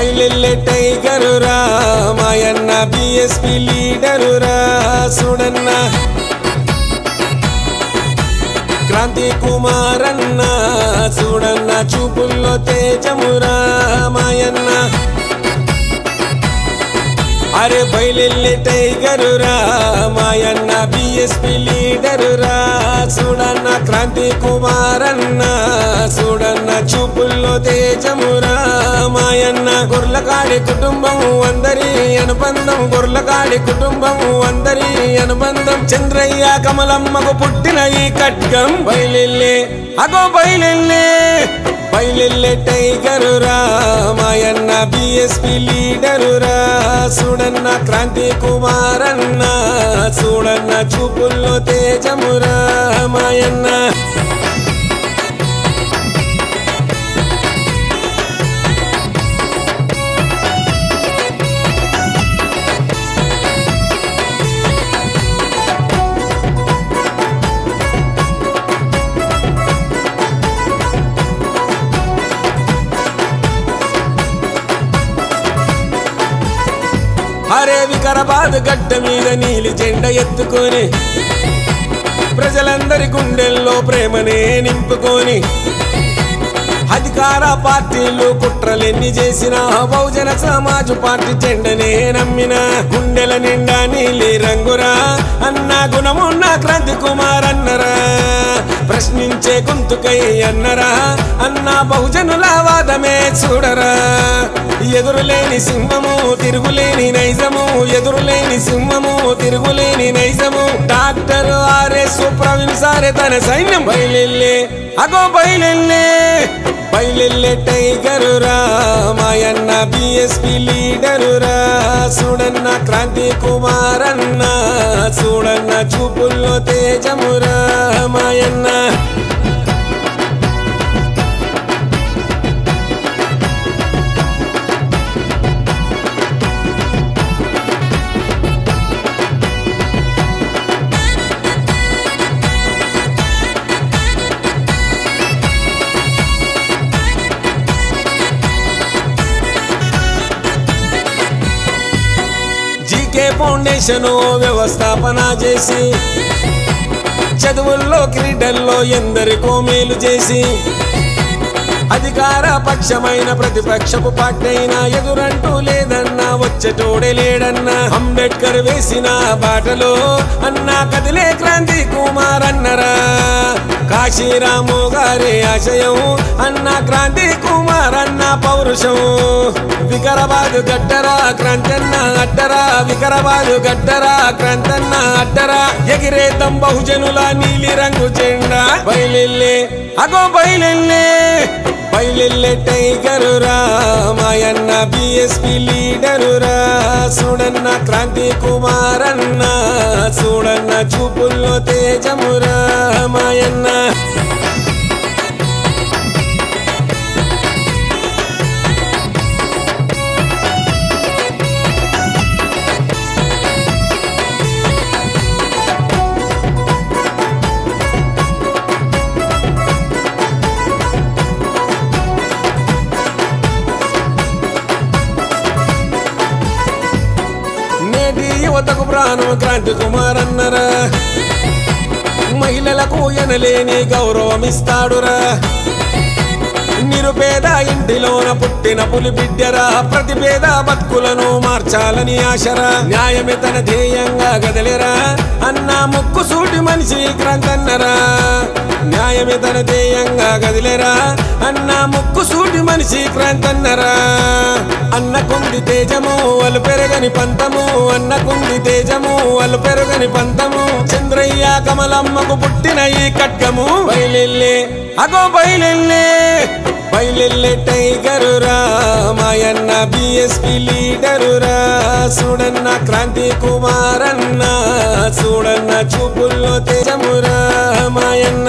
బయలెల్లె టైగరురా మాయన్న బిఎస్పి లీడరురా చూడన్న క్రాంతి కుమారన్న చూడన్న చూపుల్లో తేజమురా మాయన్న అరే బయలెల్లి టైగరురా మాయన్న బిఎస్పి లీడరురా చూడన్న క్రాంతి కుమారన్న చూడన్న చూపుల్లో తేజమురా మాయన్న గుర్లకాడి కుటుంబం అందరి అనుబంధం గుర్లకాడి కుటుంబం అందరి అనుబంధం చంద్రయ్య కమలమ్మకు పుట్టిన ఈ ఖడ్గం బయలెల్లి అగో బయలెల్లి బయలెల్లె టైగరురా మాయన్న బిఎస్పి లీడరురా చూడన్న క్రాంతి కుమారన్న చూడన్న చూపుల్లో తేజమురా మాయన్న హరే వికరాబాద్ గడ్డ మీద నీలి జెండ ఎత్తుకొని ప్రజలందరి గుండెల్లో ప్రేమనే నింపుకొని అధికార పార్టీలు కుట్రలెన్ని చేసిన బహుజన సమాజ్ పార్టీ జెండనే నమ్మిన గుండెల నిండా నీలి రంగురా అన్న గుణమున్న క్రాంతి కుమార్ అన్నరా ప్రశ్నించే గొంతుకై అన్నరా అన్న బహుజనుల వాదమే చూడరా ఎదురులేని సింహము తిరుగులేని నైజము ఎదురులేని సింహము తిరుగులేని నైజము డాక్టర్ ఆర్ఎస్ ప్రవీణ్ సారే తన సైన్యం బయలెల్లే అగో బయలెల్లే బయలెల్లే టైగరురా మాయన్న బిఎస్పి లీడరురా చూడన్న క్రాంతి కుమారన్న చూడన్న చూపుల్లో తేజమురా మాయన్న జీకే ఫౌండేషన్ వ్యవస్థాపన చేసి చదువుల్లో క్రీడల్లో ఎందరికో మేలు చేసి అధికార పక్షమైన ప్రతిపక్షపు పార్టీనా ఎదురంటూ లేదన్నా వచ్చేటోడే లేడన్నా అంబేద్కర్ వేసిన బాటలో అన్నా కదిలే క్రాంతి కుమార్ అన్నరా కాశీరాము గారి ఆశయం అన్న క్రాంతి కుమార్ అన్న పౌరుషం వికరాబాద్ గడ్డరా క్రాంతన్న అడ్డరా వికరాబాద్ గడ్డరా క్రాంతన్న అడ్డరా ఎగిరేద్దాం బహుజనుల నీలి రంగు జెండా బయలెల్లే అగో బయలెల్లే బయలెల్లే టైగరురా మాయన్న బిఎస్పి లీడరురా చూడన్న క్రాంతి కుమారన్న చూడన్న చూపుల్లో తేజమురా మాయన్న నేటి యువతకు ప్రాణం క్రాంతి కుమార్ అన్నరా మహిళలకు ఎనలేని గౌరవం ఇస్తాడురా నిరుపేద ఇంటిలోన పుట్టిన పులి బిడ్డరా ప్రతి పేద బతుకులను మార్చాలని ఆశరా న్యాయమే తన ధ్యేయంగా గదలేరా అన్న ముక్కు సూటి మనిషి క్రాంతన్నరా న్యాయమే తన ధ్యేయంగా గదిలేరా అన్న ముక్కు సూటి మనిషి క్రాంతన్నరా అన్నకుంది తేజము వాళ్ళు పెరగని పంతము అన్నకుంది తేజము వాళ్ళు పెరగని పంతము చంద్రయ్య కమలమ్మకు పుట్టిన ఈ కట్కము బయలెల్లే అగో బయలెల్లే బయలెల్లే టైగరురా మాయన్న బిఎస్పి లీడరురా చూడన్న క్రాంతి కుమారన్న చూడన్న చూపుల్లో తేజమురా మాయన్న